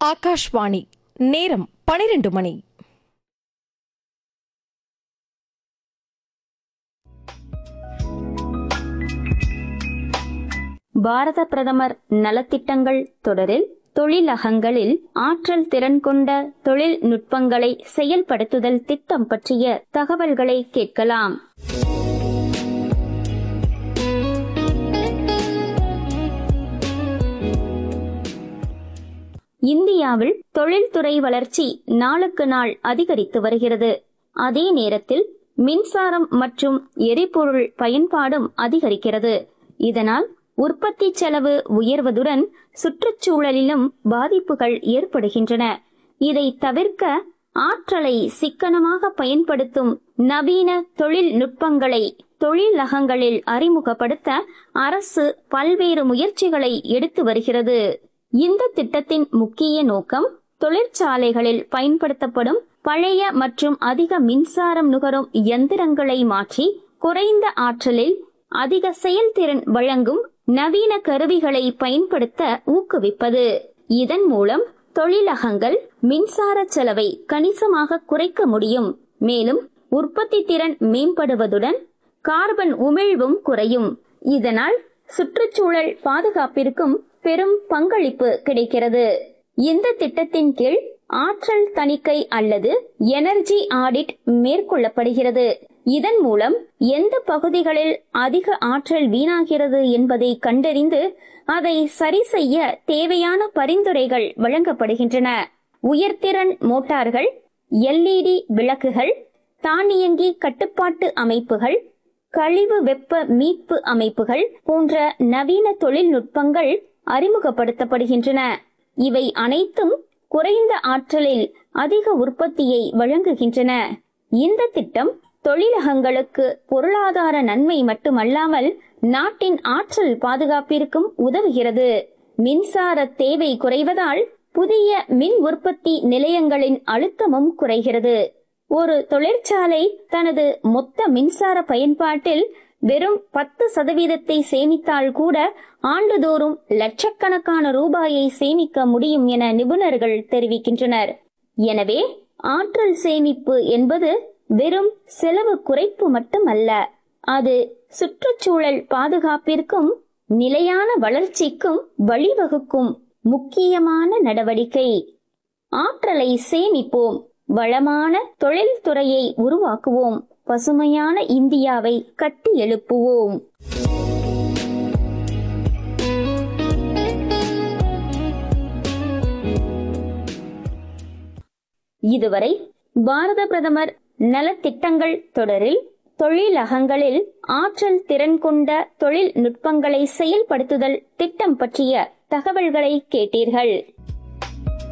ஆகாஷ்வாணி நேரம் பனிரெண்டு மணி பாரத பிரதமர் நலத்திட்டங்கள் தொடரில் தொழிலகங்களில் ஆற்றல் திறன் கொண்ட தொழில் நுட்பங்களை செயல்படுத்துதல் திட்டம் பற்றிய தகவல்களை கேட்கலாம் இந்தியாவில் தொழில்துறை வளர்ச்சி நாளுக்கு நாள் அதிகரித்து வருகிறது அதே நேரத்தில் மின்சாரம் மற்றும் எரிபொருள் பயன்பாடும் அதிகரிக்கிறது இதனால் உற்பத்தி செலவு உயர்வதுடன் சுற்றுச்சூழலிலும் பாதிப்புகள் ஏற்படுகின்றன இதை தவிர்க்க ஆற்றலை சிக்கனமாக பயன்படுத்தும் நவீன தொழில்நுட்பங்களை தொழிலகங்களில் அறிமுகப்படுத்த அரசு பல்வேறு முயற்சிகளை எடுத்து வருகிறது இந்த திட்டத்தின் முக்கிய நோக்கம் தொழிற்சாலைகளில் பயன்படுத்தப்படும் பழைய மற்றும் அதிக மின்சாரம் நுகரும் இயந்திரங்களை மாற்றி குறைந்த ஆற்றலில் அதிக செயல்திறன் வழங்கும் நவீன கருவிகளை பயன்படுத்த ஊக்குவிப்பது இதன் மூலம் தொழிலகங்கள் மின்சார செலவை கணிசமாக குறைக்க முடியும் மேலும் உற்பத்தி திறன் மேம்படுவதுடன் கார்பன் உமிழ்வும் குறையும் இதனால் சுற்றுச்சூழல் பாதுகாப்பிற்கும் பெரும் பங்களிப்பு கிடைக்கிறது இந்த திட்டத்தின் கீழ் ஆற்றல் தணிக்கை அல்லது எனர்ஜி ஆடிட் மேற்கொள்ளப்படுகிறது இதன் மூலம் எந்த பகுதிகளில் அதிக ஆற்றல் வீணாகிறது என்பதை கண்டறிந்து அதை சரி செய்ய தேவையான பரிந்துரைகள் வழங்கப்படுகின்றன உயர்திறன் மோட்டார்கள் எல்இடி விளக்குகள் தானியங்கி கட்டுப்பாட்டு அமைப்புகள் கழிவு வெப்ப மீட்பு அமைப்புகள் போன்ற நவீன தொழில்நுட்பங்கள் அறிமுகப்படுத்தப்படுகின்றன இவை அனைத்தும் குறைந்த ஆற்றலில் அதிக உற்பத்தியை வழங்குகின்றன இந்த திட்டம் தொழிலகங்களுக்கு பொருளாதார நன்மை மட்டுமல்லாமல் நாட்டின் ஆற்றல் பாதுகாப்பிற்கும் உதவுகிறது மின்சார தேவை குறைவதால் புதிய மின் உற்பத்தி நிலையங்களின் அழுத்தமும் குறைகிறது ஒரு தொழிற்சாலை தனது மொத்த மின்சார பயன்பாட்டில் வெறும் பத்து சதவீதத்தை சேமித்தால் கூட ஆண்டுதோறும் லட்சக்கணக்கான ரூபாயை சேமிக்க முடியும் என நிபுணர்கள் தெரிவிக்கின்றனர் எனவே ஆற்றல் சேமிப்பு என்பது வெறும் செலவு குறைப்பு மட்டுமல்ல அது சுற்றுச்சூழல் பாதுகாப்பிற்கும் நிலையான வளர்ச்சிக்கும் வழிவகுக்கும் முக்கியமான நடவடிக்கை ஆற்றலை சேமிப்போம் வளமான தொழில்துறையை உருவாக்குவோம் பசுமையான இந்தியாவை கட்டி எழுப்புவோம் இதுவரை பாரத பிரதமர் நலத்திட்டங்கள் தொடரில் தொழிலகங்களில் ஆற்றல் திறன் கொண்ட தொழில்நுட்பங்களை செயல்படுத்துதல் திட்டம் பற்றிய தகவல்களை கேட்டீர்கள்